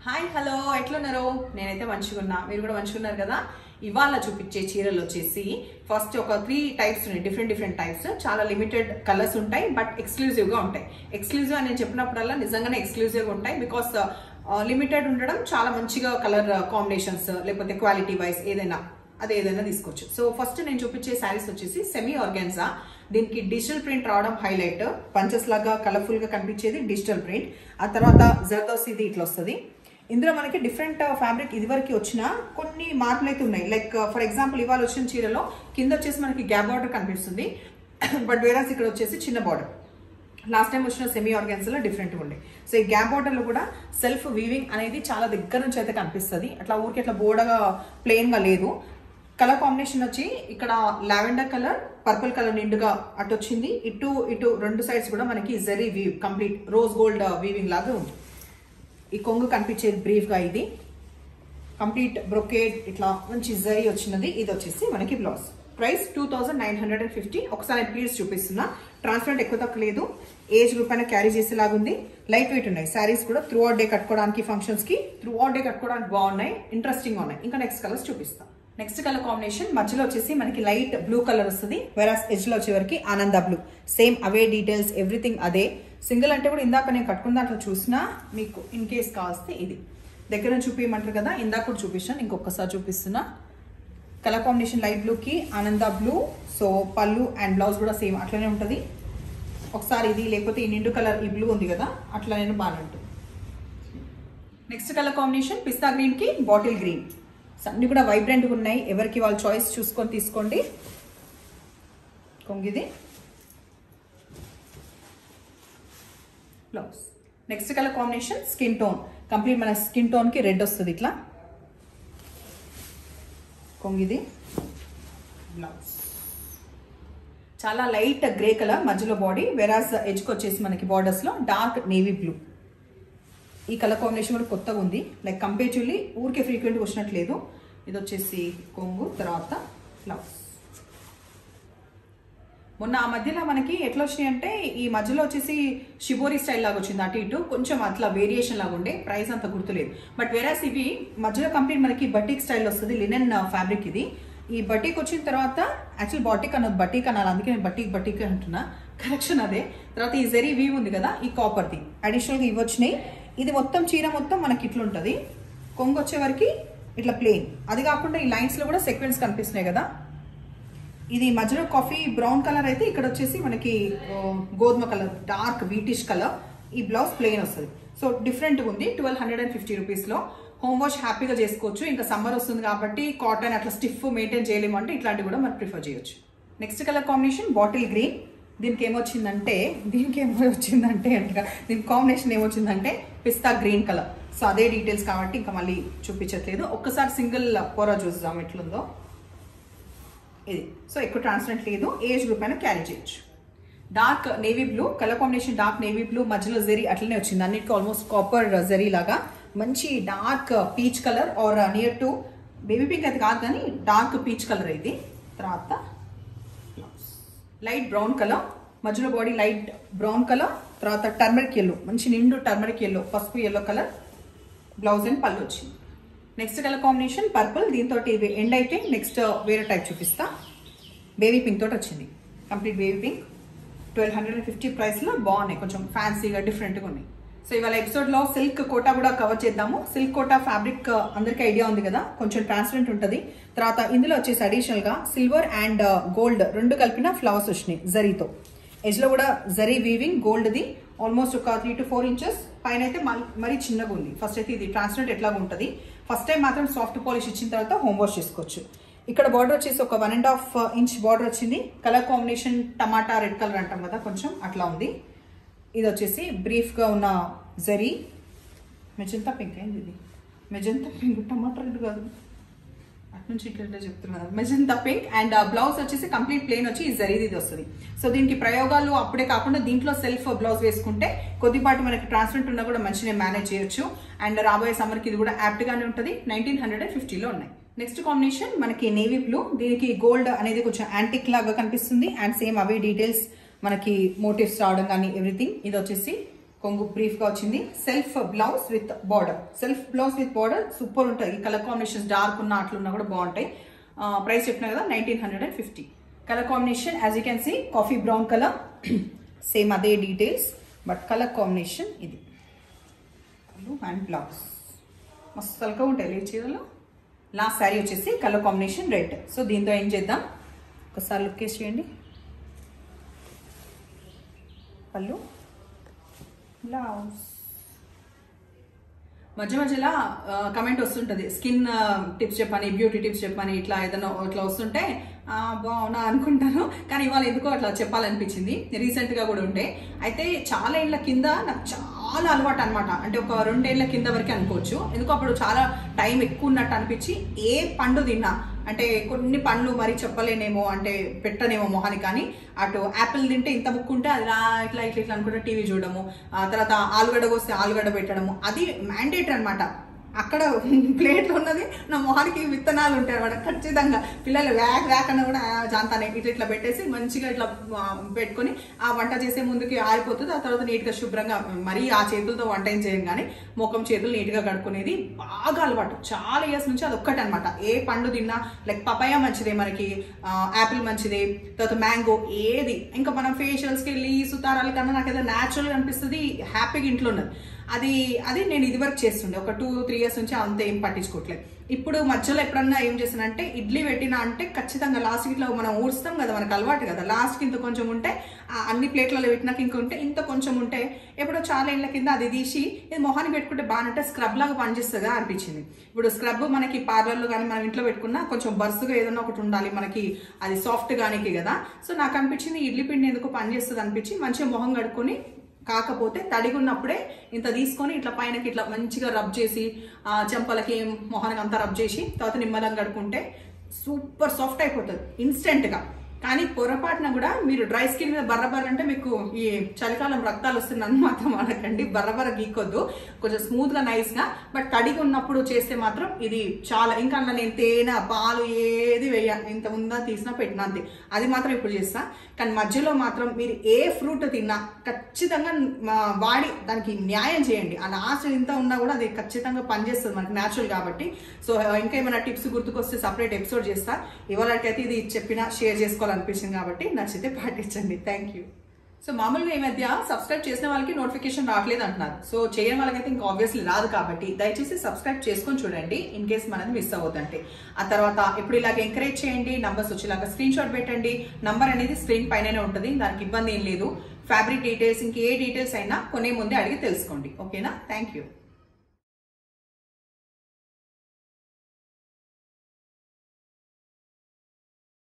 hi hello ఎట్లున్నారు నేనైతే మంచిగా ఉన్నా మీరు కూడా మంచిగా ఉన్నారు కదా ఇవాళ చూపించే చీరలు వచ్చేసి ఫస్ట్ ఒక త్రీ టైప్స్ ఉన్నాయి డిఫరెంట్ డిఫరెంట్ టైప్స్ చాలా లిమిటెడ్ కలర్స్ ఉంటాయి బట్ ఎక్స్క్లూజివ్ గా ఉంటాయి ఎక్స్క్లూజివ్ అని నేను చెప్పినప్పుడల్లా నిజంగానే ఎక్స్క్లూజివ్ గా ఉంటాయి బికాస్ లిమిటెడ్ ఉండడం చాలా మంచిగా కలర్ కాంబినేషన్స్ లేకపోతే క్వాలిటీ వైజ్ ఏదైనా అది ఏదైనా తీసుకోవచ్చు సో ఫస్ట్ నేను చూపించే శారీస్ వచ్చేసి సెమీ ఆర్గాన్జా దీనికి డిజిటల్ ప్రింట్ రావడం హైలైట్ పంచెస్ లాగా కలర్ఫుల్ గా కనిపించేది డిజిటల్ ప్రింట్ ఆ తర్వాత జర్దోస్ ఇది ఇట్లా వస్తుంది ఇందులో మనకి డిఫరెంట్ ఫ్యాబ్రిక్ ఇదివరకు వచ్చిన కొన్ని మార్పులు అయితే ఉన్నాయి లైక్ ఫర్ ఎగ్జాంపుల్ ఇవాళ వచ్చిన చీరలో కింద వచ్చేసి మనకి గ్యాప్ బార్డర్ కనిపిస్తుంది బట్ వేరాస్ ఇక్కడ వచ్చేసి చిన్న బార్డర్ లాస్ట్ టైం వచ్చిన సెమీ ఆర్గాన్స్లో డిఫరెంట్గా ఉండే సో ఈ గ్యాప్ బార్డర్లో కూడా సెల్ఫ్ వీవింగ్ అనేది చాలా దగ్గర నుంచి అయితే కనిపిస్తుంది అట్లా ఊరికి అట్లా బోర్డగా ప్లెయిన్గా లేదు కలర్ కాంబినేషన్ వచ్చి ఇక్కడ లావెండర్ కలర్ పర్పుల్ కలర్ నిండుగా అటు వచ్చింది ఇటు ఇటు రెండు సైడ్స్ కూడా మనకి zari weave complete rose gold weaving లాగా ఉంది ఈ కొంగు కనిపించేది బ్రీఫ్గా ఇది కంప్లీట్ బ్రొకేడ్ ఇట్లా మంచి జరీ వచ్చినది ఇది వచ్చేసి మనకి blouse price two thousand nine hundred and fifty ఒకసారి పీస్ చూపిస్తున్నా ట్రాన్స్పరెంట్ ఎక్కువ తక్కువ లేదు ఏజ్ గ్రూప్ అయినా క్యారీ చేసేలాగా ఉంది లైట్ వెయిట్ ఉన్నాయి శారీస్ కూడా త్రూ అవుట్ డే కట్టుకోవడానికి ఫంక్షన్స్ కి త్రూ అవుట్ డే కట్టుకోవడానికి బాగున్నాయి ఇంట్రెస్టింగ్ ఉన్నాయి ఇంకా నెక్స్ట్ కలర్స్ చూపిస్తాం నెక్స్ట్ కలర్ కాంబినేషన్ మధ్యలో వచ్చేసి మనకి లైట్ బ్లూ కలర్ వస్తుంది వెరాస్ ఎడ్జ్ లో వచ్చేవరకు ఆనంద బ్లూ సేమ్ అవే డీటెయిల్స్ ఎవ్రీథింగ్ అదే సింగిల్ అంటే కూడా ఇందాక నేను కట్టుకున్న దాంట్లో చూసినా మీకు ఇన్ కేస్ కావస్తే ఇది దగ్గర నుంచి చూపించమంటారు కదా ఇందాక కూడా చూపించాను ఇంకొకసారి చూపిస్తున్నా కలర్ కాంబినేషన్ లైట్ బ్లూకి ఆనంద బ్లూ సో పళ్ళు అండ్ బ్లౌజ్ కూడా సేమ్ అట్లనే ఉంటుంది ఒకసారి ఇది లేకపోతే ఈ నిండు కలర్ ఈ బ్లూ ఉంది కదా అట్లా నేను బాగానే ఉంటుంది నెక్స్ట్ కలర్ కాంబినేషన్ పిస్తా గ్రీన్కి బాటిల్ గ్రీన్ అన్ని కూడా వైబ్రెంట్గా ఉన్నాయి ఎవరికి వాళ్ళ చాయిస్ చూసుకొని తీసుకోండి కొంగిది blouse next colour combination skin tone complete మన స్కిన్ టోన్కి రెడ్ వస్తుంది ఇట్లా కొంగిది బ్లౌజ్ చాలా లైట్ గ్రే కలర్ మధ్యలో బాడీ వెరాజ్ ఎడ్జ్కి వచ్చేసి మనకి బార్డర్స్లో డార్క్ నేవీ బ్లూ ఈ కలర్ కాంబినేషన్ కూడా కొత్తగా ఉంది లైక్ కంపేటివ్లీ ఊరికే ఫ్రీక్వెంట్గా వచ్చినట్లేదు ఇది వచ్చేసి కొంగు తర్వాత బ్లౌజ్ మొన్న ఆ మధ్యలో మనకి ఎట్లా వచ్చినాయి అంటే ఈ మధ్యలో వచ్చేసి షిబోరి స్టైల్ లాగా వచ్చింది అటు ఇటు కొంచెం అట్లా వేరియేషన్ లాగా ఉండే ప్రైస్ అంత గుర్తులేదు బట్ వేరాస్ ఇవి మధ్యలో కంప్లీట్ మనకి బటిక్ స్టైల్ వస్తుంది లినెన్ ఫ్యాబ్రిక్ ఇది ఈ బటిక్ వచ్చిన తర్వాత యాక్చువల్ బాటిక్ అన్నది బటిక్ అనాలి అందుకే నేను బటిక్ బటిక్ అంటున్నా కరెక్షన్ అదే తర్వాత ఈ జెరీ వీవ్ ఉంది కదా ఈ కాపర్ది అడిషనల్గా ఇవి వచ్చినాయి ఇది మొత్తం చీర మొత్తం మనకి ఇట్లా ఉంటుంది కొంగు వచ్చే వరకు ఇట్లా ప్లెయిన్ అది కాకుండా ఈ లైన్స్లో కూడా సెక్వెన్స్ కనిపిస్తున్నాయి కదా ఇది మధ్యలో కాఫీ బ్రౌన్ కలర్ అయితే ఇక్కడ వచ్చేసి మనకి గోధుమ కలర్ డార్క్ వీటిష్ కలర్ ఈ బ్లౌజ్ ప్లెయిన్ వస్తుంది సో డిఫరెంట్గా ఉంది ట్వెల్వ్ హండ్రెడ్ అండ్ ఫిఫ్టీ రూపీస్లో హోమ్ వాష్ హ్యాపీగా చేసుకోవచ్చు ఇంకా సమ్మర్ వస్తుంది కాబట్టి కాటన్ అట్లా స్టిఫ్ మెయింటైన్ చేయలేము అంటే ఇట్లాంటివి కూడా మనం ప్రిఫర్ చేయొచ్చు next colour combination bottle green దీనికి ఏమొచ్చిందంటే దీనికి ఏమో వచ్చిందంటే అంట దీని కాంబినేషన్ ఏమొచ్చిందంటే పిస్తా గ్రీన్ కలర్ సో అదే డీటెయిల్స్ కాబట్టి ఇంకా మళ్ళీ చూపించట్లేదు ఒక్కసారి సింగిల్ పొర చూద్దాం ఎట్లుందో ఇది సో ఎక్కువ ట్రాన్స్పరెంట్ లేదు ఏజ్ గ్రూప్ అయినా క్యారీ చేయొచ్చు dark navy blue colour combination dark navy blue మధ్యలో జెరీ అట్లనే వచ్చింది అన్నిటికీ ఆల్మోస్ట్ కాపర్ జెరీ లాగా మంచి dark peach colour or near to baby pink అయితే కాదు కానీ డార్క్ పీచ్ కలర్ ఇది తర్వాత లైట్ బ్రౌన్ కలర్ మధ్యలో బాడీ లైట్ బ్రౌన్ కలర్ తర్వాత టర్మరిక్ ఎల్లో మంచి నిండు టర్మరిక్ ఎల్లో పసుపు ఎల్లో కలర్ బ్లౌజ్ అండ్ పళ్ళు వచ్చింది నెక్స్ట్ కలర్ కాంబినేషన్ పర్పుల్ దీంతో ఇవి ఎండ్ అయితే నెక్స్ట్ వేరే టైప్ చూపిస్తా బేబీ పింక్ తోటి వచ్చింది complete baby pink twelve hundred and fifty ప్రైస్లో బాగున్నాయి కొంచెం ఫ్యాన్సీగా డిఫరెంట్గా ఉన్నాయి సో ఇవాళ ఎపిసోడ్లో సిల్క్ కోటా కూడా కవర్ చేద్దాము సిల్క్ కోటా ఫ్యాబ్రిక్ అందరికీ ఐడియా ఉంది కదా కొంచెం ట్రాన్స్పరెంట్ ఉంటుంది తర్వాత ఇందులో వచ్చేసి అడిషనల్గా సిల్వర్ అండ్ గోల్డ్ రెండు కలిపిన ఫ్లవర్స్ వచ్చినాయి జరీతో ఎజ్లో కూడా జరీ వీవింగ్ గోల్డ్ది ఆల్మోస్ట్ ఒక త్రీ టు ఫోర్ ఇంచెస్ పైన అయితే మరీ చిన్నగా ఉంది ఫస్ట్ అయితే ఇది ట్రాన్స్పరెంట్ ఎట్లాగా ఉంటుంది ఫస్ట్ టైం మాత్రం సాఫ్ట్ పాలిష్ ఇచ్చిన తర్వాత హోమ్ వాష్ చేసుకోవచ్చు ఇక్కడ బార్డర్ వచ్చేసి ఒక one and half inch border వచ్చింది కలర్ కాంబినేషన్ టమాటా రెడ్ కలర్ అంటాం కదా కొంచెం అట్లా ఉంది ఇది వచ్చేసి బ్రీఫ్గా ఉన్న జరీ మెజంతా పింక్ అయింది ఇది మెజంతా పింక్ టమాటా రెడ్ కాదు అటు నుంచి ఇట్లా చెప్తున్నారు మెజంతా పింక్ అండ్ బ్లౌజ్ వచ్చేసి కంప్లీట్ ప్లేన్ వచ్చి ఈ జరీది ఇది వస్తుంది సో దీనికి ప్రయోగాలు అప్పుడే కాకుండా దీంట్లో సెల్ఫ్ బ్లౌజ్ వేసుకుంటే కొద్దిపాటి మనకి ట్రాన్స్పరెంట్ ఉన్నా కూడా మంచిగా మేనేజ్ చేయొచ్చు అండ్ రాబోయే సమ్మర్కి ఇది కూడా యాప్ట్గానే ఉంటుంది నైన్టీన్ హండ్రెడ్ అండ్ ఫిఫ్టీలో ఉన్నాయి నెక్స్ట్ కాంబినేషన్ మనకి నేవీ బ్లూ దీనికి గోల్డ్ అనేది కొంచెం యాంటిక్ లాగా కనిపిస్తుంది అండ్ సేమ్ అవే డీటెయిల్స్ మనకి మోటివ్స్ రావడం కానీ ఎవ్రీథింగ్ ఇది వచ్చేసి కొంగు బ్రీఫ్ గా వచ్చింది self blouse with border self blouse with border super ఉంటాయి కలర్ కాంబినేషన్స్ డార్క్ ఉన్న అట్లున్నా కూడా బాగుంటాయి ప్రైస్ చెప్పినా కదా nineteen hundred and fifty colour combination as you can see coffee brown colour same అదే డీటెయిల్స్ బట్ కలర్ కాంబినేషన్ ఇది and blouse మస్తు తలక ఉంటాయి లే చీరలు లాస్ట్ శారీ వచ్చేసి కలర్ కాంబినేషన్ రెడ్ సో దీంతో ఏం చేద్దాం ఒకసారి లుక్ వేసి చేయండి పళ్ళు బ్లౌజ్ మధ్య మధ్యలో కమెంట్ వస్తుంటది స్కిన్ టిప్స్ చెప్పని బ్యూటీ టిప్స్ చెప్పని ఇట్లా ఏదైనా ఇట్లా వస్తుంటే ఆ, బాగున్నా అనుకుంటాను కానీ ఇవాళ ఎందుకో అట్లా చెప్పాలనిపించింది రీసెంట్ గా కూడా ఉంటే అయితే చాలా ఏళ్ళ కింద నాకు చాలా అలవాటు అనమాట అంటే ఒక రెండేళ్ల కింద వరకే అనుకోవచ్చు ఎందుకు అప్పుడు చాలా టైం ఎక్కువ ఉన్నట్టు అనిపించి ఏ పండు తిన్నా అంటే కొన్ని పండ్లు మరి చెప్పలేనేమో అంటే పెట్టనేమో మొహానికి కానీ అటు యాపిల్ తింటే ఇంత ముక్కు ఉంటే అది రా ఇట్లా ఇట్లా ఇట్లా అనుకుంటే టీవీ చూడడము ఆ తర్వాత ఆలుగడ్డ వస్తే ఆలుగడ్డ పెట్టడము అది మ్యాండేటరీ అనమాట అక్కడ ప్లేట్లో ఉన్నది నా మొహానికి విత్తనాలు ఉంటాయి అనమాట ఖచ్చితంగా పిల్లలు వ్యాక్ వ్యాక్ అన్న కూడా ఆ జాంతానే ఇట్లా ఇట్లా పెట్టేసి మంచిగా ఇట్లా ఆ, పెట్టుకొని ఆ వంట చేసే ముందుకి ఆరిపోతుంది ఆ తర్వాత నీట్గా శుభ్రంగా మరీ ఆ చేతులతో వంట ఏం చేయం కానీ ముఖం చేతులు నీట్గా కడుక్కునేది బాగా అలవాటు చాలా ఇయర్స్ నుంచి అది ఒక్కటే అనమాట ఏ పండు తిన్నా లైక్ పపాయ మంచిదే మనకి యాపిల్ మంచిదే తర్వాత మ్యాంగో ఏది ఇంకా మనం ఫేషియల్స్కి వెళ్ళి సుతారాల కన్నా నాకు ఏదో న్యాచురల్గా అనిపిస్తుంది హ్యాపీగా ఇంట్లో ఉన్నది అది అది నేను ఇది వరకు చేస్తుండే ఒక టూ త్రీ ఇయర్స్ నుంచి అంత ఏం పట్టించుకోవట్లేదు ఇప్పుడు మధ్యలో ఎప్పుడన్నా ఏం చేసానంటే ఇడ్లీ పెట్టినా అంటే ఖచ్చితంగా లాస్ట్ ఇట్లా మనం ఊడుస్తాం కదా మనకు అలవాటు కదా లాస్ట్కి ఇంత కొంచెం ఉంటే ఆ అన్ని ప్లేట్లలో పెట్టినాక ఇంక ఉంటే ఇంత కొంచెం ఉంటే ఎప్పుడో చాలా ఏళ్ళ కింద అది తీసి ఇది మొహానికి పెట్టుకుంటే బాగానంటే స్క్రబ్ లాగా పనిచేస్తుందా అనిపించింది ఇప్పుడు స్క్రబ్ మనకి పార్లర్లో కానీ మనం ఇంట్లో పెట్టుకున్నా కొంచెం బరుసుగా ఏదైనా ఒకటి ఉండాలి మనకి అది సాఫ్ట్ గానికి కదా సో నాకు అనిపించింది ఇడ్లీ పిండి ఎందుకు పనిచేస్తుంది అనిపించి మంచిగా మొహం కడుక్కొని కాకపోతే తడిగా ఉన్నప్పుడే ఇంత తీసుకొని ఇట్లా పైనకి ఇట్లా మంచిగా రబ్ చేసి ఆ చెంపలకి మొహానికి అంతా రబ్ చేసి తర్వాత నిమ్మలం కడుక్కుంటే సూపర్ సాఫ్ట్ అయిపోతుంది ఇన్స్టెంట్గా కానీ పొరపాటున కూడా మీరు డ్రై స్కిన్ మీద బర్రబర్ర అంటే మీకు ఈ చలికాలం రక్తాలు వస్తుందని మాత్రం అనకండి బర్రబర్ర గీకొద్దు కొంచెం స్మూత్ గా నైస్ గా బట్ తడిగా ఉన్నప్పుడు చేస్తే మాత్రం ఇది చాలా ఇంకా అందులో నేను తేనె పాలు ఏది వేయ ఇంత ఉందా తీసినా పెట్టినా అంతే అది మాత్రం ఇప్పుడు చేస్తా కానీ మధ్యలో మాత్రం మీరు ఏ ఫ్రూట్ తిన్నా ఖచ్చితంగా మా వాడి దానికి న్యాయం చేయండి ఆ లాస్ట్ ఇంత ఉన్నా కూడా అది ఖచ్చితంగా పనిచేస్తుంది మనకి న్యాచురల్ కాబట్టి సో ఇంకా ఏమైనా టిప్స్ గుర్తుకొస్తే సపరేట్ ఎపిసోడ్ చేస్తా ఇవాళకైతే ఇది చెప్పిన షేర్ చేసుకోవాలనిపించింది కాబట్టి నచ్చితే పాటించండి థ్యాంక్ యూ సో మామూలుగా ఈ మధ్య సబ్స్క్రైబ్ చేసిన వాళ్ళకి నోటిఫికేషన్ రావట్లేదు అంటున్నారు సో చేయని వాళ్ళకైతే ఇంకా ఆబ్వియస్లీ రాదు కాబట్టి దయచేసి సబ్స్క్రైబ్ చేసుకొని చూడండి ఇన్ కేస్ మనది మిస్ అవ్వదంటే ఆ తర్వాత ఇప్పుడు ఇలాగ ఎంకరేజ్ చేయండి నంబర్స్ వచ్చేలాగా స్క్రీన్ షాట్ పెట్టండి నంబర్ అనేది స్క్రీన్ పైనే ఉంటుంది దానికి ఇబ్బంది ఏం లేదు ఫ్యాబ్రిక్ డీటెయిల్స్ ఇంకే డీటెయిల్స్ అయినా కొనే ముందే అడిగి తెలుసుకోండి ఓకేనా థ్యాంక్ యూ